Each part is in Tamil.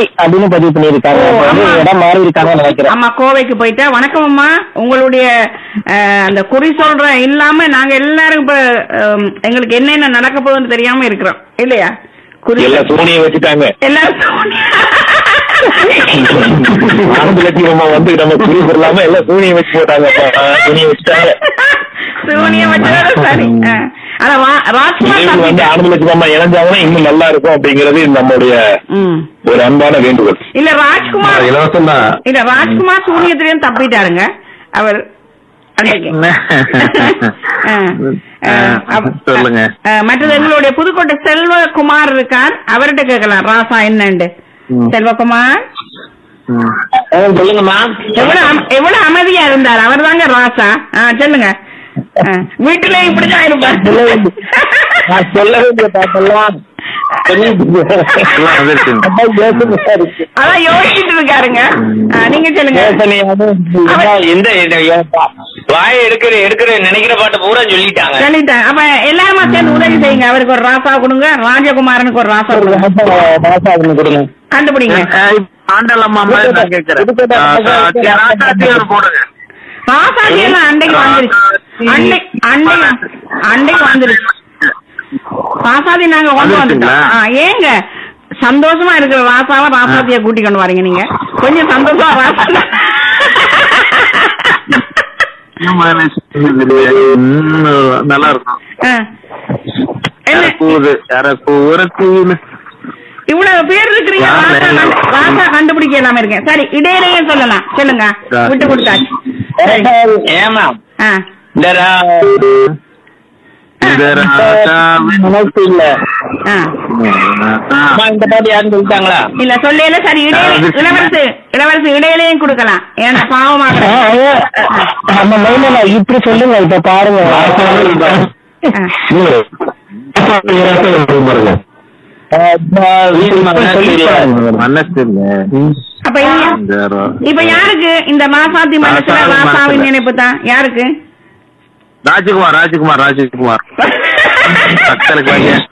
கோவை அப்படின்னு பதிவு பண்ணியிருக்காங்க ஓ, அப்ப வந்து ஆமா. இடம் மாறி இருக்காங்கன்னு நினைக்கிறேன் ஆமா கோவைக்கு போயிட்டா வணக்கம் அம்மா உங்களுடைய அஹ், அந்த குறி சொல்ற இல்லாம நாங்க எல்லாரும் இப்ப அஹ், எங்களுக்கு என்னென்ன நடக்க போகுதுன்னு தெரியாம இருக்கிறோம் இல்லையா குறி எல்லாம் சோனியை வச்சுட்டாங்க எல்லாரும் ஆனந்த லட்சுமி வந்து நம்ம குறி சொல்லாம எல்லாம் சூனியை வச்சு போட்டாங்க சூனியை வச்சுட்டாங்க சூனியம் வச்சதோட சரி அஹ். ஆனா வா- ராஜ்குமார் இனிமேல் வந்து தம்பி- ஆனந்த லட்சுமி அம்மா இணைஞ்சாங்கன்னா இன்னும் நல்லா இருக்கும் அப்படிங்கிறது நம்மளுடைய ம். ஒரு அன்பான வேண்டுகோள் இல்ல ராஜ்குமார் இலவசம் தான் இல்ல ராஜ்குமார் சூரியத்திலையும் தப்பிட்டாருங்க அவர் அன்னைக்கு அஹ், அஹ், அவ- சொல்லுங்க. அஹ், மற்றது எங்களுடைய புதுக்கோட்டை செல்வகுமார் இருக்கார் அவர்கிட்ட கேட்கலாம் ராசா என்னண்டு செல்வகுமார் சொல்லுங்கம்மா எவ்வளவு அம- எவ்வளவு அமைதியா இருந்தார் அவர் தாங்க ராசா ஆ, சொல்லுங்க ஆ, வீட்டுல இப்படிதான் இருப்பார் நான் சொல்ல வேண்டிய பாட்டெல்லாம் எல்லாம் வந்துருச்சுங்க. அதான் யோசிச்சுட்டு இருக்காருங்க ஆ, நீங்க சொல்லுங்க எந்த வாயை எடுக்கிற எடுக்கிற நினைக்கிற பாட்டை பூரா சொல்லிட்டாங்க சொல்லிட்டேன் அப்ப எல்லாருமா சேர்ந்து உதவி செய்யுங்க அவருக்கு ஒரு ராசா கொடுங்க ராஜகுமாரனுக்கு ஒரு ராசா கொடுங்க கொடுங்க கண்டுபிடிங்க ஆண்டல் அம்மா மாதிரி நான் கேட்கிறேன் ராசாத்தி ராசாத்தி ஒரு போடுங்க ராசாதி எல்லாம் அண்டைக்கு வந்துருச்சு அண்டை அண்டை அண்டைக்கு வந்துருச்சு ராசாதி நாங்க கொண்டு வந்துட்டோம் வந்துருச்சுங்களா? ஆ, ஏங்க சந்தோஷமா இருக்கிற ராசாவை ராசாத்திய கூட்டி கொண்டு வரீங்க நீங்க கொஞ்சம் சந்தோஷமா ராசா ம், நல்லா இருக்கும் ஆ. என்ன கூது யார கூற கூது இவ்வளவு பேர் இருக்கிறீங்க யார் ராசா வேணும்? கண்டு- ராசா கண்டுபிடிக்க இல்லாம இருக்கேன் சரி இடையிலேயே சொல்லலாம் சொல்லுங்க ராசா. விட்டு கொடுத்தாச்சு ஏமா ஆ. இந்த ரா- இந்த ராசாவின் மனசு இல்ல ஆ. அம்மா, இந்த பாட்டு யாருன்னு சொல்லிட்டாங்களா இல்ல சொல்லையில சரி இடையில இளவரசு இளவரசு இடையிலையும் கொடுக்கலாம் ஏன்னா பாவமாக நம்ம மைண்ட்ல இப்படி சொல்லுங்க இப்ப பாருங்க மனசு இல்ல அப்ப இங்க- இந்த ரா- இப்ப யாருக்கு இந்த மாசாத்தி மனசுல ராசாவின் ராசாவின் மனசுல. நினைப்பு தான் யாருக்கு ராஜகுமார் ராஜகுமார் ராஜகுமார் பக்தருக்கு பையன்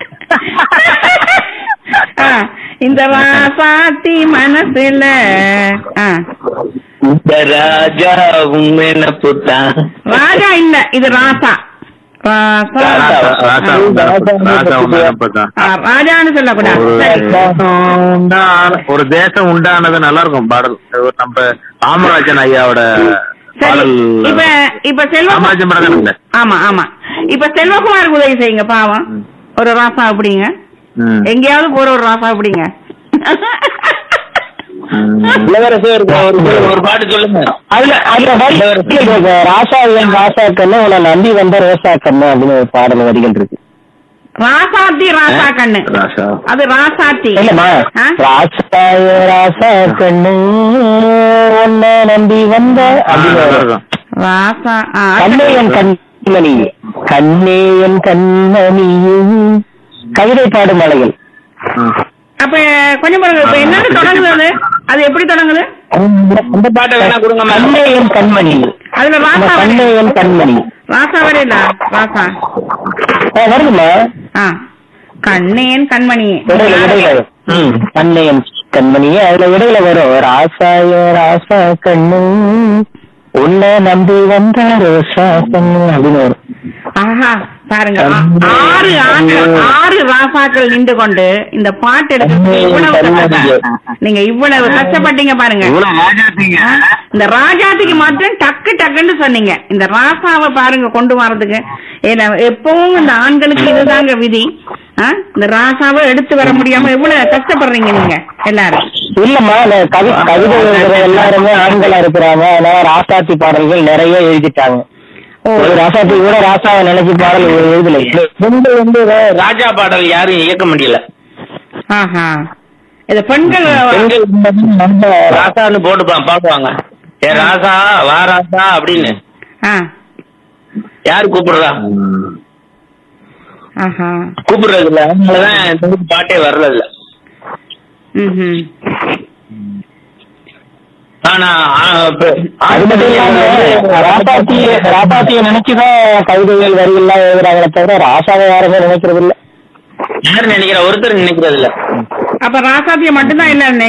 ஆ, இந்த ராசாத்தி மனசுல ஆ. இந்த ராஜா நினைப்பு தான் ராஜா இல்ல இது ராசா ராசா ராசா. ராசா ராசா உண்டானப்பதான் ஆ, ராஜான்னு சொல்லக்கூடாது ஒரு சரி தேசம் உண்டான- ஒரு தேசம் உண்டானது நல்லா இருக்கும் பாடல் ஒரு நம்ம காமராஜன் ஐயாவோட சரி பாடல் இப்ப இப்ப செல்வகுமார் காமராஜன் படம் இல்ல ஆமா ஆமா இப்ப செல்வகுமாருக்கு உதவி செய்யுங்க பாவம் ஒரு ராசா அப்படிங்க ம். எங்கேயாவது போற ஒரு ராசா அப்படிங்க ம். இளவரசே ஒரு ஒரு- ஒரு பாட்டு சொல்லுங்க அதுல அதுல வரி ராசா என் ராசா கண்ணு உன்னை நம்பி வந்த ரோசா கண்ணு அப்படின்னு ஒரு பாடல் வரிகள் இருக்கு ராசாத்தி ராசா கண்ணு ராசா. அது ராசாத்தி இல்லம்மா ஆ? ராசா என் ராசா கண்ணு உன்னை நம்பி வந்த ஆ, அப்படின்னு நல்லா வரும். இருக்கும். ராசா ஆ, கண்ணே என் கண்மணி கண்ணே என் கண்மணி கவிதை பாடும் மலைகள் ம். அப்ப கொஞ்சம் பாருங்க இப்ப என்னன்னு தொடங்குது அது அது எப்படி தொடங்குது அந்த பாட்டை வேணா கொடுங்க கண்ணே என் கண்மணி அதுல அந்த ராசா கண்ணே வரை- என் கண்மணி ராசா வரையில ராசா ஆ, வருதுமா ஆ கண்ணேன் கண்மணி இடையில இடையில ம், கண்ணே என் கண்மணி அதுல இடையில வரும் ராசாய ராசா கண்ணு உன்னை நம்பி வந்த ரோசா கண்ணு அப்படின்னு வரும் ஆஹா பாருங்க ஆ- ஆறு ஆண்கள் ஆறு ராசாக்கள் நின்று கொண்டு இந்த பாட்டு எடுக்க இவ்வளவு கஷ்டம். நீங்க இவ்வளவு கஷ்டப்பட்டீங்க பாருங்க இவ்வளவு ராஜாத்தீங்க இந்த ராஜாத்திக்கு மட்டும் டக்கு டக்குன்னு சொன்னீங்க இந்த ராசாவை பாருங்க கொண்டு வரதுக்கு ஏன்னா எப்பவும் இந்த ஆண்களுக்கு இதுதாங்க விதி ஆ? இந்த ராசாவை எடுத்து வர முடியாம எவ்வளவு கஷ்டப்படுறீங்க நீங்க எல்லாரும் இல்லம்மா நான் கவி கவிதை எழுதுற எல்லாருமே ஆண்களா இருக்கிறாங்க அதனால ராசாத்தி பாடல்கள் நிறைய எழுதிட்டாங்க ஓ ஒரு ராசாத்தி கூட ராசாவை நினைச்சு பாடல் எழுதல பெண்கள் வந்து ராஜா பாடல் யாரும் இயக்க முடியல ஆஹா இது பெண்கள் பெண்கள் நம்ம ராசான்னு போட்டு பா- பாடுவாங்க ஏ ராசா வா ராசா அப்படின்னு ஆ யாரு கூப்பிடுறா ஆஹா கூப்பிடுறது இல்ல அதனாலதான் இந்த ஊருக்கு பாட்டே வர்றது இல்ல ம் ஆனா ஆ, இப்ப- அது மட்டும் இல்லாம ராசாத்திய ராசாத்திய நினைச்சுதான் கவிதைகள் வரிகள்லாம் எழுதுறாங்களே தவிர ராசாவை யாருமே நினைக்கிறது இல்ல யாரு நினைக்கிற ஒருத்தர் நினைக்கிறது இல்ல அப்ப ராசாத்திய மட்டும்தான் இல்ல